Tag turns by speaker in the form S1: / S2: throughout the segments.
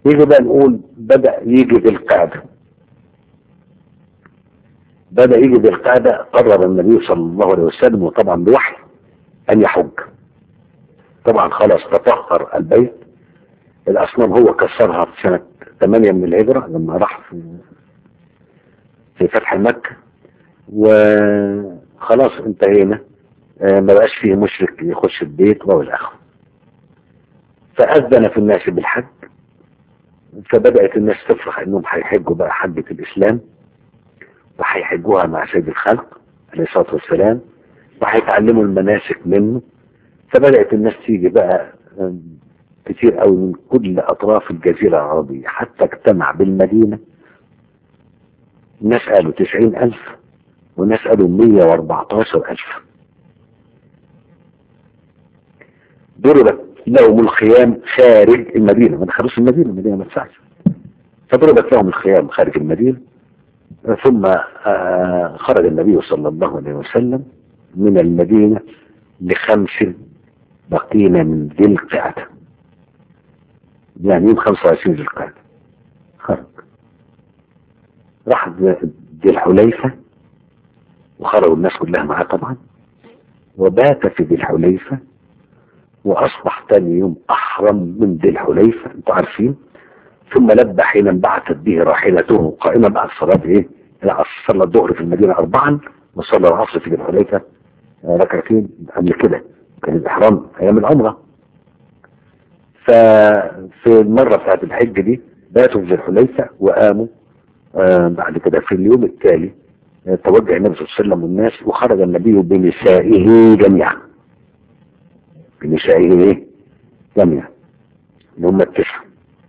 S1: يجي بقى نقول بدأ يجي ذي القعدة بدأ يجي ذي القعدة قرر النبي صلى الله عليه وسلم وطبعا بوحي أن يحج طبعا خلاص تطهر البيت الأصنام هو كسرها في سنة 8 من الهجرة لما راح في, في فتح مكة وخلاص انتهينا آه، ما بقاش فيه مشرك يخش البيت والى اخره فأذن في الناس بالحج فبدأت الناس تفرح انهم هيحجوا بقى حجة الاسلام وهيحجوها مع سيد الخلق عليه الصلاة والسلام وهيتعلموا المناسك منه فبدأت الناس تيجي بقى آم، كتير قوي من كل اطراف الجزيرة العربية حتى اجتمع بالمدينة الناس قالوا تسعين الف والناس قالوا مية واربعتاشر الف ضربت لهم الخيام خارج المدينة ما دخلوش المدينة المدينة ما تسعش فضربت لهم الخيام خارج المدينة ثم آه، خرج النبي صلى الله عليه وسلم من المدينة لخمس بقينا من ذي القعدة يعني يوم 25 ذي القعدة خرج راح ذي الحليفة وخرجوا الناس كلها معاه طبعا وبات في ذي الحليفة واصبح ثاني يوم احرم من ذي الحليفة انتوا عارفين ثم لبى حين انبعثت به راحلته قائما بعد صلاة ايه العصر صلى الظهر في المدينة اربعا وصلى العصر في ذي الحليفة آه، ركعتين قبل كده كان الاحرام ايام العمرة ففي المرة بتاعت الحج دي باتوا في ذي الحليفة وقاموا آه، بعد كده في اليوم التالي آه، توجه النبي صلى الله عليه وسلم والناس وخرج النبي بنسائه جميعا بنسائه ايه جميعا اللي هم التسعة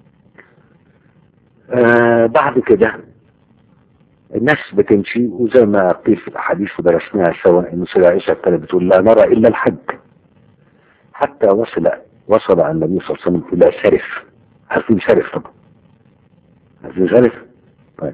S1: آه بعد كده الناس بتمشي وزي ما قيل في الاحاديث ودرسناها سوا ان سيدة عائشة كانت بتقول لا نرى الا الحج حتى وصل وصل النبي صلى الله عليه وسلم الى سرف عارفين سرف طبعا عارفين سرف طيب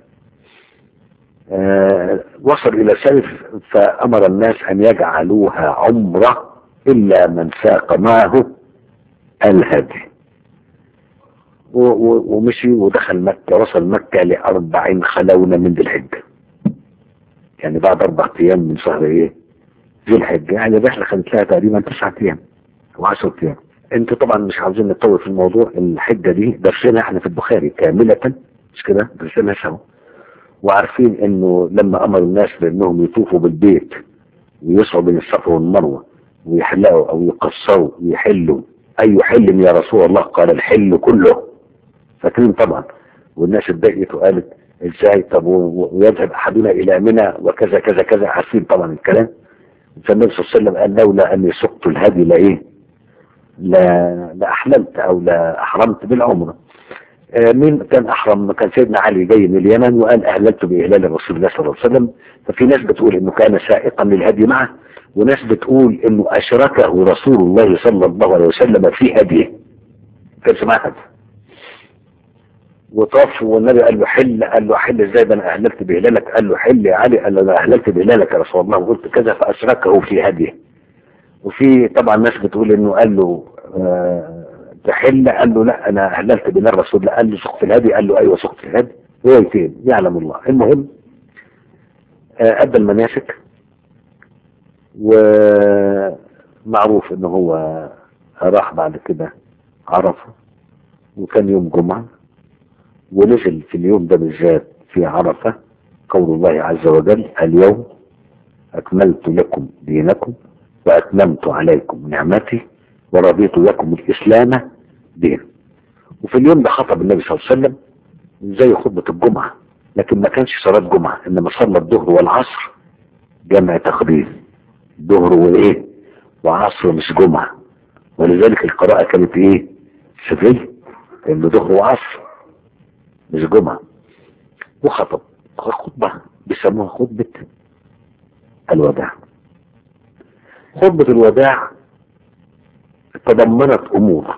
S1: آه وصل الى سرف فامر الناس ان يجعلوها عمره الا من ساق معه الهدي و- و- ومشي ودخل مكة وصل مكة لأربع خلون من ذي الحجة يعني بعد أربع أيام من شهر إيه ذي الحجة يعني الرحلة خدت لها تقريبا تسعة أيام أو 10 أيام أنتوا طبعا مش عاوزين نطول في الموضوع الحجة دي درسنا احنا في البخاري كاملة مش كده درسنا سوا وعارفين انه لما امر الناس بانهم يطوفوا بالبيت ويسعوا بين الصفا والمروه ويحلقوا او يقصروا ويحلوا اي حل يا رسول الله قال الحل كله فاكرين طبعا والناس اتضايقت وقالت ازاي طب و- و- ويذهب احدنا الى منى وكذا كذا كذا عارفين طبعا الكلام فالنبي صلى الله عليه وسلم قال لولا اني سقت الهدي لايه لا لاحللت او لا احرمت بالعمره آه، مين كان احرم كان سيدنا علي جاي من اليمن وقال اهللت باهلال رسول الله صلى الله عليه وسلم ففي ناس بتقول انه كان سائقا للهدي معه وناس بتقول انه اشركه رسول الله صلى الله عليه وسلم في هديه كان معاه هدي وطاف والنبي قال له حل قال له حل ازاي ده انا اهللت بهلالك قال له حل يا علي قال له انا اهللت بهلالك يا رسول الله وقلت كذا فاشركه في هديه وفي طبعا ناس بتقول انه قال له آه تحل قال له لا انا اهللت بهلال رسول الله قال له سقط الهدي قال له ايوه سقط الهدي روايتين يعلم الله المهم آه ادى المناسك ومعروف ان هو راح بعد كده عرفه وكان يوم جمعه ونزل في اليوم ده بالذات في عرفة قول الله عز وجل اليوم أكملت لكم دينكم وأتممت عليكم نعمتي ورضيت لكم الإسلام دينا وفي اليوم ده خطب النبي صلى الله عليه وسلم زي خطبة الجمعة لكن ما كانش صلاة جمعة إنما صلى الظهر والعصر جمع تقديم ظهر وإيه وعصر مش جمعة ولذلك القراءة كانت إيه سرية إنه ظهر وعصر مش جمعة وخطب خطبة بيسموها خطبة الوداع خطبة الوداع تضمنت أمور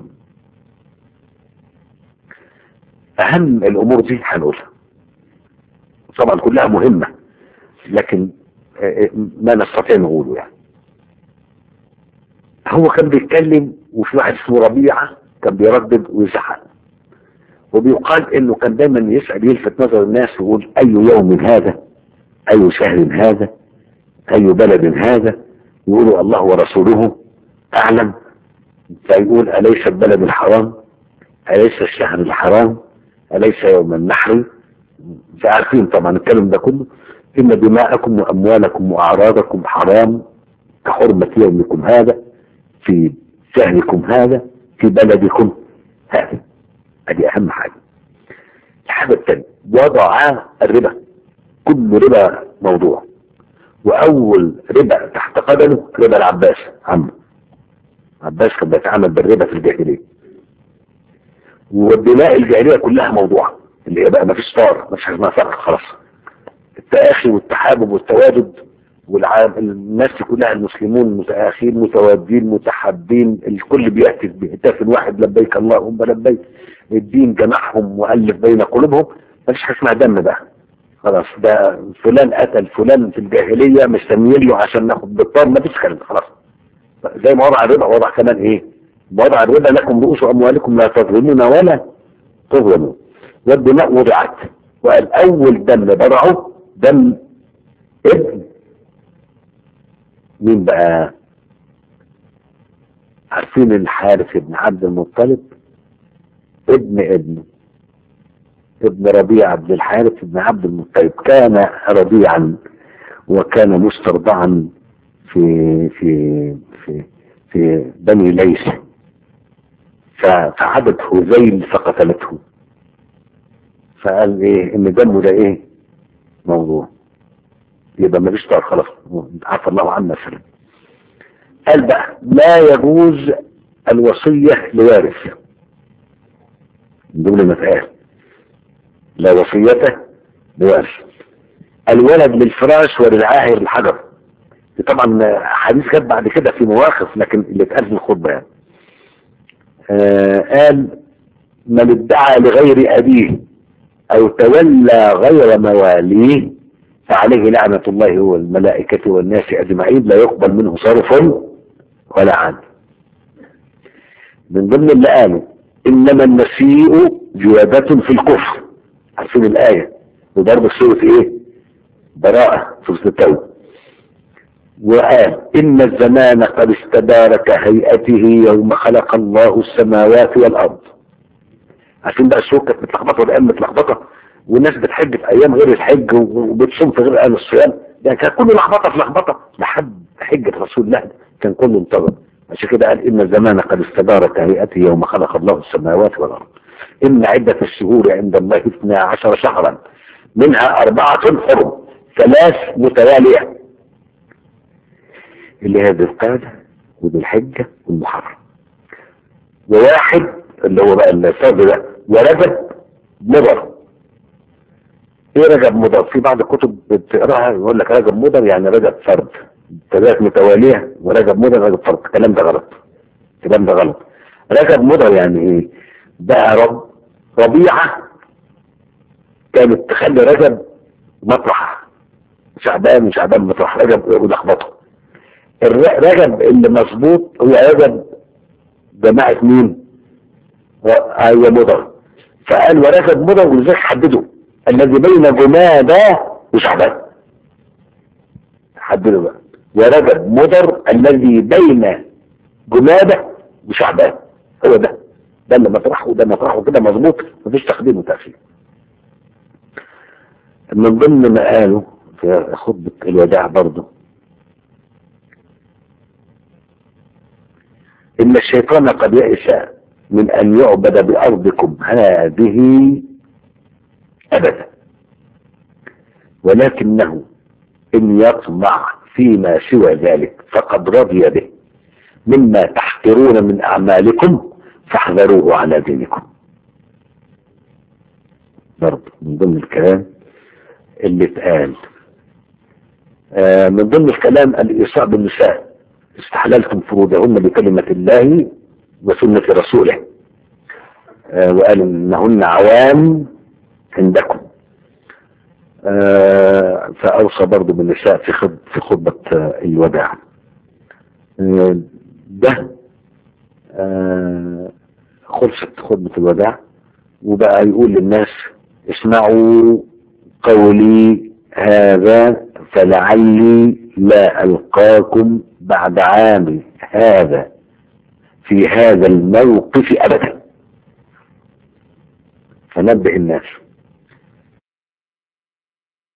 S1: أهم الأمور دي هنقولها طبعا كلها مهمة لكن ما نستطيع نقوله يعني هو كان بيتكلم وفي واحد اسمه ربيعة كان بيردد ويزعق وبيقال انه كان دايما يسأل يلفت نظر الناس ويقول اي يوم هذا اي شهر هذا اي بلد هذا يقولوا الله ورسوله اعلم فيقول اليس البلد الحرام اليس الشهر الحرام اليس يوم النحر فعارفين طبعا الكلام ده كله ان دماءكم واموالكم واعراضكم حرام كحرمة يومكم هذا في شهركم هذا في بلدكم هذا ادي اهم حاجة الحاجة الثانية وضع الربا كل ربا موضوع واول ربا تحت قدمه ربا العباس عمه عباس كان بيتعامل بالربا في الجاهلية والدماء الجاهلية كلها موضوع اللي هي بقى ما فيش طار ما فيش حاجه اسمها فرق خلاص التآخي والتحابب والتواجد والعالم الناس كلها المسلمون متآخين متوادين متحابين الكل بيهتف بهتاف واحد لبيك اللهم لبيك الدين جمعهم وألف بين قلوبهم ما فيش حاجه اسمها دم بقى خلاص ده فلان قتل فلان في الجاهلية مستنيين له عشان ناخد بالطار ما فيش كلام خلاص زي ما وضع الربا وضع كمان ايه وضع الربا لكم رؤوس اموالكم لا تظلمون ولا تظلمون والدماء وضعت وقال اول دم برعه دم ابن مين بقى عارفين الحارث بن عبد المطلب ابن ابنه ابن ربيع بن الحارث بن عبد المطلب كان رضيعا وكان مسترضعا في في في في بني ليس فعبت هذيل فقتلته فقال ايه ان دمه ده ايه موضوع يبقى مفيش طار خلاص عفى الله عنا سلام قال بقى لا يجوز الوصية لوارث من ضمن ما اتقال لا وصيته لوارث الولد للفراش وللعاهر الحجر طبعا حديث جت بعد كده في مواقف لكن اللي اتقال في الخطبه يعني آه قال من ادعى لغير ابيه او تولى غير مواليه فعليه لعنة الله والملائكة والناس اجمعين لا يقبل منه صرف ولا عدل من ضمن اللي قالوا انما النسيء جوادة في الكفر عارفين الايه وضرب سورة ايه براءة سورة التوبة وقال إن الزمان قد استدار كهيئته يوم خلق الله السماوات والأرض عشان بقى السوق كانت متلخبطة والأيام متلخبطة والناس بتحج في أيام غير الحج وبتصوم في غير أيام الصيام ده كان كله لخبطة في لخبطة لحد حجة رسول الله كان كله انتظم عشان كده قال إن الزمان قد استدار كهيئته يوم خلق الله السماوات والأرض إن عدة الشهور عند الله اثنا عشر شهرا منها أربعة حرم ثلاث متوالية اللي هي ذي القعدة وذي الحجة والمحرم وواحد اللي هو بقى الفرد ده ورجب مضر ايه رجب مضر في بعض الكتب بتقراها يقول لك رجب مضر يعني رجب فرد ثلاث متوالية ورجب مضر رجب فرد الكلام ده غلط الكلام ده غلط رجب مضر يعني ايه بقى رب ربيعة كانت تخلي رجب مطرح شعبان وشعبان مطرح رجب ولخبطه الرجب اللي مظبوط هو رجب جماعة مين هي مضر فقال ورجب مضر ولذلك حدده الذي بين جمادى وشعبان حدده بقى ورجب مضر الذي بين جمادى وشعبان هو ده ده اللي مطرحه وده مطرحه كده مظبوط مفيش تقديم وتأخير من ضمن ما قالوا في خطبة الوداع برضه إن الشيطان قد يئس من أن يعبد بأرضكم هذه أبدا ولكنه إن يطمع فيما سوى ذلك فقد رضي به مما تحقرون من أعمالكم فاحذروه على دينكم برضه من ضمن الكلام اللي اتقال آه من ضمن الكلام الإيصاء بالنساء استحللتم فروجهن بكلمة الله وسنة رسوله آه وقال انهن عوام عندكم آه فأوصى برضو بالنساء في خطبة, في خطبة آه الوداع ده خلصت خطبة الوداع وبقى يقول للناس اسمعوا قولي هذا فلعلي لا ألقاكم بعد عامي هذا في هذا الموقف أبدا فنبه الناس